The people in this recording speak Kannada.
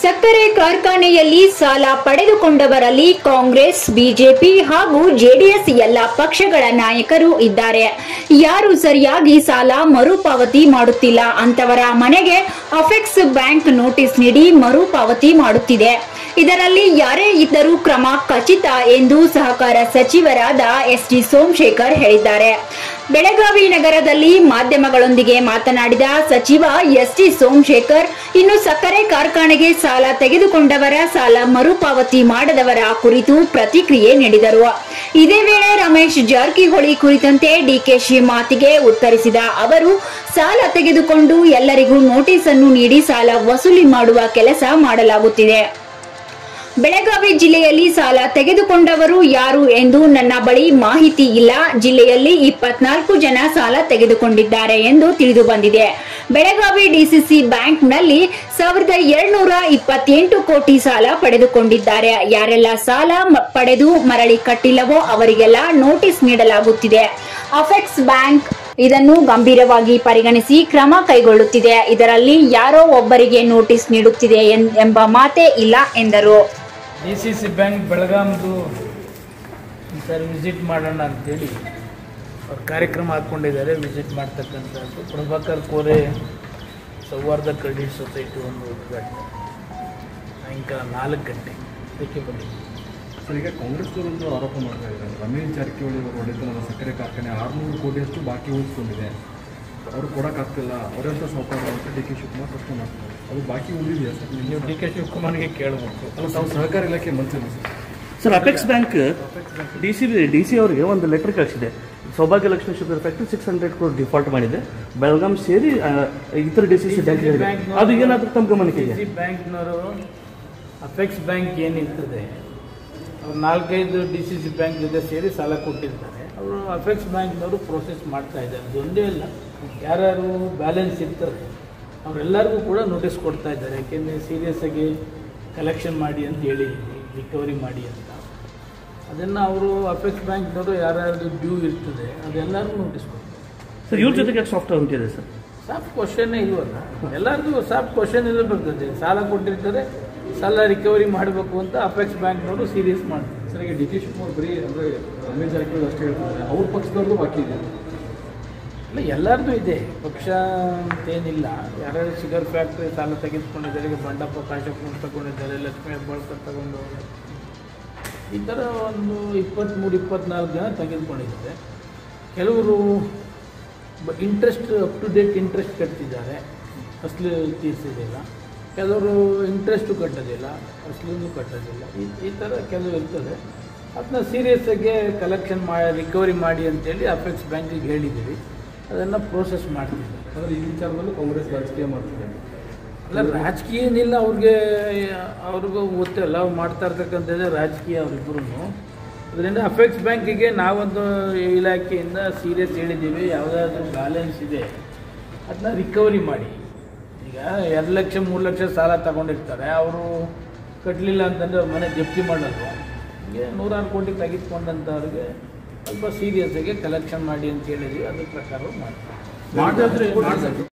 ಸಕ್ಕರೆ ಕಾರ್ಖಾನೆಯಲ್ಲಿ ಸಾಲ ಪಡೆದುಕೊಂಡವರಲ್ಲಿ ಕಾಂಗ್ರೆಸ್ ಬಿಜೆಪಿ ಹಾಗೂ ಜೆಡಿಎಸ್ ಎಲ್ಲ ಪಕ್ಷಗಳ ನಾಯಕರು ಇದ್ದಾರೆ ಯಾರು ಸರಿಯಾಗಿ ಸಾಲ ಮರುಪಾವತಿ ಮಾಡುತ್ತಿಲ್ಲ ಅಂತವರ ಮನೆಗೆ ಅಫೆಕ್ಸ್ ಬ್ಯಾಂಕ್ ನೋಟಿಸ್ ನೀಡಿ ಮರುಪಾವತಿ ಮಾಡುತ್ತಿದೆ ಇದರಲ್ಲಿ ಯಾರೇ ಇದ್ದರೂ ಕ್ರಮ ಖಚಿತ ಎಂದು ಸಹಕಾರ ಸಚಿವರಾದ ಎಸ್ ಟಿ ಸೋಮಶೇಖರ್ ಹೇಳಿದ್ದಾರೆ ಬೆಳಗಾವಿ ನಗರದಲ್ಲಿ ಮಾಧ್ಯಮಗಳೊಂದಿಗೆ ಮಾತನಾಡಿದ ಸಚಿವ ಎಸ್ ಟಿ ಸೋಮಶೇಖರ್ ಇನ್ನು ಸಕ್ಕರೆ ಕಾರ್ಖಾನೆಗೆ ಸಾಲ ತೆಗೆದುಕೊಂಡವರ ಸಾಲ ಮರುಪಾವತಿ ಮಾಡದವರ ಕುರಿತು ಪ್ರತಿಕ್ರಿಯೆ ನೀಡಿದರು ಇದೇ ವೇಳೆ ರಮೇಶ್ ಜಾರಕಿಹೊಳಿ ಕುರಿತಂತೆ ಡಿಕೆಶಿ ಮಾತಿಗೆ ಉತ್ತರಿಸಿದ ಅವರು ಸಾಲ ತೆಗೆದುಕೊಂಡು ಎಲ್ಲರಿಗೂ ನೋಟಿಸ್ ಅನ್ನು ನೀಡಿ ಸಾಲ ವಸೂಲಿ ಮಾಡುವ ಕೆಲಸ ಮಾಡಲಾಗುತ್ತಿದೆ ಬೆಳಗಾವಿ ಜಿಲ್ಲೆಯಲ್ಲಿ ಸಾಲ ತೆಗೆದುಕೊಂಡವರು ಯಾರು ಎಂದು ನನ್ನ ಬಳಿ ಮಾಹಿತಿ ಇಲ್ಲ ಜಿಲ್ಲೆಯಲ್ಲಿ ಇಪ್ಪತ್ನಾಲ್ಕು ಜನ ಸಾಲ ತೆಗೆದುಕೊಂಡಿದ್ದಾರೆ ಎಂದು ತಿಳಿದು ಬಂದಿದೆ ಬೆಳಗಾವಿ ಡಿಸಿಸಿ ಬ್ಯಾಂಕ್ನಲ್ಲಿ ಸಾವಿರದ ಎರಡ್ನೂರ ಇಪ್ಪತ್ತೆಂಟು ಕೋಟಿ ಸಾಲ ಪಡೆದುಕೊಂಡಿದ್ದಾರೆ ಯಾರೆಲ್ಲ ಸಾಲ ಮ- ಪಡೆದು ಮರಳಿ ಕಟ್ಟಿಲ್ಲವೋ ಅವರಿಗೆಲ್ಲ ನೋಟಿಸ್ ನೀಡಲಾಗುತ್ತಿದೆ ಅಫೆಕ್ಸ್ ಬ್ಯಾಂಕ್ ಇದನ್ನು ಗಂಭೀರವಾಗಿ ಪರಿಗಣಿಸಿ ಕ್ರಮ ಕೈಗೊಳ್ಳುತ್ತಿದೆ ಇದರಲ್ಲಿ ಯಾರೋ ಒಬ್ಬರಿಗೆ ನೋಟಿಸ್ ನೀಡುತ್ತಿದೆ ಎನ್- ಎಂಬ ಮಾತೇ ಇಲ್ಲ ಎಂದರು ಡಿ ಸಿ ಸಿ ಬ್ಯಾಂಕ್ ಬೆಳಗಾಂದು ಸರ್ ವಿಸಿಟ್ ಮಾಡೋಣ ಅಂತೇಳಿ ಅವ್ರು ಕಾರ್ಯಕ್ರಮ ಹಾಕ್ಕೊಂಡಿದ್ದಾರೆ ವಿಸಿಟ್ ಮಾಡ್ತಕ್ಕಂಥದ್ದು ಪ್ರಭಾಕರ್ ಕೋರೆ ಸೌಹಾರ್ದ ಕ್ರೆಡಿಟ್ ಸೊಸೈಟಿ ಒಂದು ಉದ್ಘಾಟನೆ ಸಾಯಂಕಾಲ ನಾಲ್ಕು ಗಂಟೆ ಅದಕ್ಕೆ ಬಂದಿದ್ದೀವಿ ಸರ್ ಈಗ ಕಾಂಗ್ರೆಸ್ನವರೊಂದು ಆರೋಪ ಮಾಡ್ತಾ ಇದ್ದಾರೆ ರಮೇಶ್ ಜಾರಕಿಹೊಳಿ ಅವರು ಒಡೆತನದ ಸಕ್ಕರೆ ಕಾರ್ಖಾನೆ ಆರುನೂರು ಕೋಟಿಯಷ್ಟು ಬಾಕಿ ಉಳಿಸ್ಕೊಂಡಿದೆ ಅವರು ಕೊಡೋಕ್ಕಾಗ್ತಿಲ್ಲ ಅವರೆಂತ ಸಾವುಕಾರ ಅಂತ ಡಿ ಕೆ ಶಿವಕುಮಾರ್ ಪ್ರಶ್ನೆ ಮಾಡ್ತಾರೆ ಅದು ಬಾಕಿ ಉಳಿದಿದೆಯಾ ಸರ್ ನೀವು ಡಿ ಕೆ ಶಿವಕುಮಾರ್ಗೆ ಕೇಳಬೇಕು ಅಲ್ಲ ತಾವು ಸಹಕಾರ ಇಲಾಖೆ ಮಂತ್ರಿ sir sir apex bank D C D C ಅವರಿಗೆ ಒಂದು ಲೆಟರ್ ಕಳಿಸಿದೆ Saubhagya Lakshmi sugar factory six hundred crore default ಮಾಡಿದೆ ಬೆಳಗಾಂ ಸೇರಿ ಆ, ಇತರ ಡಿ ಸಿ ಸಿ ಬ್ಯಾಂಕ್ ಅದು ಏನಾದರೂ ತಮ್ಮ ಗಮನಕ್ಕೆ ಇದೆ ಡಿ ಸಿ ಬ್ಯಾಂಕ್ನವರು ಅಪೆಕ್ಸ್ ಬ್ಯಾಂಕ್ ಏನಿರ್ತದೆ ಅವ್ರು ನಾಲ್ಕೈದು ಡಿ ಸಿ ಸಿ ಬ್ಯಾಂಕ್ ಜೊತೆ ಸೇರಿ ಸಾಲ ಕೊಟ್ಟಿರ್ತಾರೆ ಅವರು ಅಪೆಕ್ಸ್ ಬ್ಯಾಂಕ್ನವರು ಪ್ರೋಸೆಸ್ ಮಾಡ್ತಾ ಇದ್ದಾರೆ ಅದೊಂದೇ ಇಲ್ಲ ಯಾರ್ಯಾರು ಬ್ಯಾಲೆನ್ಸ್ ಇರ್ತಾರೆ ಅವರೆಲ್ಲರಿಗೂ ಕೂಡ ನೋಟಿಸ್ ಕೊಡ್ತಾ ಇದ್ದಾರೆ ಯಾಕೆಂದರೆ ಸೀರಿಯಸ್ ಆಗಿ ಕಲೆಕ್ಷನ್ ಮಾಡಿ ಅಂತ ಹೇಳಿದ್ದೀವಿ ರಿಕವರಿ ಮಾಡಿ ಅಂತ ಅದನ್ನು ಅವರು ಅಪೆಕ್ಸ್ ಬ್ಯಾಂಕ್ನವರು ಯಾರ್ಯಾರ್ದು ಡ್ಯೂ ಇರ್ತದೆ ಅದೆಲ್ಲರಿಗೂ ನೋಟಿಸ್ ಕೊಡ್ತಾರೆ ಸರ್ ಇವ್ರ ಜೊತೆಗೆ ಸಾಫ್ಟ್ ಅಂತಿದೆ ಸರ್ ಸಾಫ್ಟ್ ಕ್ವಶನ್ನೇ ಇಲ್ವಲ್ಲ ಎಲ್ಲರಿಗೂ ಸಾಫ್ಟ್ ಕ್ವಶನ್ ಇಲ್ಲ ಬರ್ತದೆ ಸಾಲ ಕೊಟ್ಟಿರ್ತಾರೆ ಸಾಲ ರಿಕವರಿ ಮಾಡಬೇಕು ಅಂತ ಅಪೆಕ್ಸ್ ಬ್ಯಾಂಕ್ನವರು ಸೀರಿಯಸ್ ಮಾಡ್ತಾರೆ ಸರ್ ಈಗ ಡಿ ಕೆ ಶಿವಕುಮಾರ್ ಬರೀ ಅಂದರೆ ರಮೇಶ್ ಜಾರಕಿಹೊಳಿ ಅಷ್ಟೇ ಹೇಳ್ತಿದ್ದಾರೆ ಅವ್ರ ಪಕ್ಷದವ್ರದ್ದು ಬಾಕಿ ಇದೆ ಇಲ್ಲ ಎಲ್ಲರದ್ದು ಇದೆ ಪಕ್ಷ ಅಂತೇನಿಲ್ಲ ಯಾರ್ಯಾರು ಶುಗರ್ ಫ್ಯಾಕ್ಟ್ರಿ ಸಾಲ ತೆಗೆದುಕೊಂಡಿದ್ದಾರೆ ಈಗ ಬಂಡಪ್ಪ ಕಾಶಪ್ಪನ ತಗೊಂಡಿದ್ದಾರೆ ಲಕ್ಷ್ಮೀ ಹೆಬ್ಬಾಳ್ಕರ್ ತಗೊಂಡವರು ಈ ಥರ ಒಂದು ಇಪ್ಪತ್ತ್ಮೂರು ಇಪ್ಪತ್ನಾಲ್ಕು ಜನ ತೆಗೆದುಕೊಂಡಿದ್ದಾರೆ ಕೆಲವರು interest up to date interest ಕಟ್ತಿದ್ದಾರೆ ಅಸಲು ತೀರಿಸೋದಿಲ್ಲ ಕೆಲವರು ಇಂಟ್ರೆಸ್ಟು ಕಟ್ಟೋದಿಲ್ಲ ಅಸಲನ್ನು ಕಟ್ಟೋದಿಲ್ಲ ಈ ಈ ಥರ ಕೆಲವು ಇರ್ತದೆ ಅದನ್ನ ಸೀರಿಯಸ್ ಆಗಿ ಕಲೆಕ್ಷನ್ ಮಾಡಿ ರಿಕವರಿ ಮಾಡಿ ಅಂತೇಳಿ ಅಪೆಕ್ಸ್ ಬ್ಯಾಂಕಿಗೆ ಹೇಳಿದ್ದೀವಿ ಅದನ್ನು ಪ್ರೋಸೆಸ್ ಮಾಡ್ತಿದ್ದಾರೆ ಆದರೆ ಈ ವಿಚಾರದಲ್ಲೂ ಕಾಂಗ್ರೆಸ್ ರಾಜಕೀಯ ಮಾಡ್ತಿದೆ ಅಲ್ಲ ರಾಜಕೀಯ ಏನಿಲ್ಲ ಅವ್ರಿಗೆ ಅವ್ರಿಗೂ ಗೊತ್ತಿಲ್ಲ ಅವ್ರು ಮಾಡ್ತಾ ಇರ್ತಕ್ಕಂಥದ್ದೇ ರಾಜಕೀಯ ಅವರಿಬ್ಬರು ಅದರಿಂದ ಅಫೆಕ್ಸ್ ಬ್ಯಾಂಕಿಗೆ ನಾವೊಂದು ಇಲಾಖೆಯಿಂದ ಸೀರಿಯಸ್ ಹೇಳಿದ್ದೀವಿ ಯಾವುದಾದ್ರೂ ಬ್ಯಾಲೆನ್ಸ್ ಇದೆ ಅದನ್ನ ರಿಕವರಿ ಮಾಡಿ ಈಗ ಎರಡು ಲಕ್ಷ ಮೂರು ಲಕ್ಷ ಸಾಲ ತಗೊಂಡಿರ್ತಾರೆ ಅವರು ಕಟ್ಟಲಿಲ್ಲ ಅಂತಂದರೆ ಅವ್ರ ಮನೆ ಜಪ್ತಿ ಮಾಡೋದು ಹೀಗೆ ನೂರಾರು ಕೋಟಿ ತೆಗೆದುಕೊಂಡಂಥವ್ರಿಗೆ ಸ್ವಲ್ಪ ಸೀರಿಯಸ್ ಆಗಿ ಕಲೆಕ್ಷನ್ ಮಾಡಿ ಅಂತ ಹೇಳಿದ್ವಿ ಅದ್ರ ಪ್ರಕಾರ ಮಾಡ್ತಾರೆ ಮಾಡಿದ್ರೆ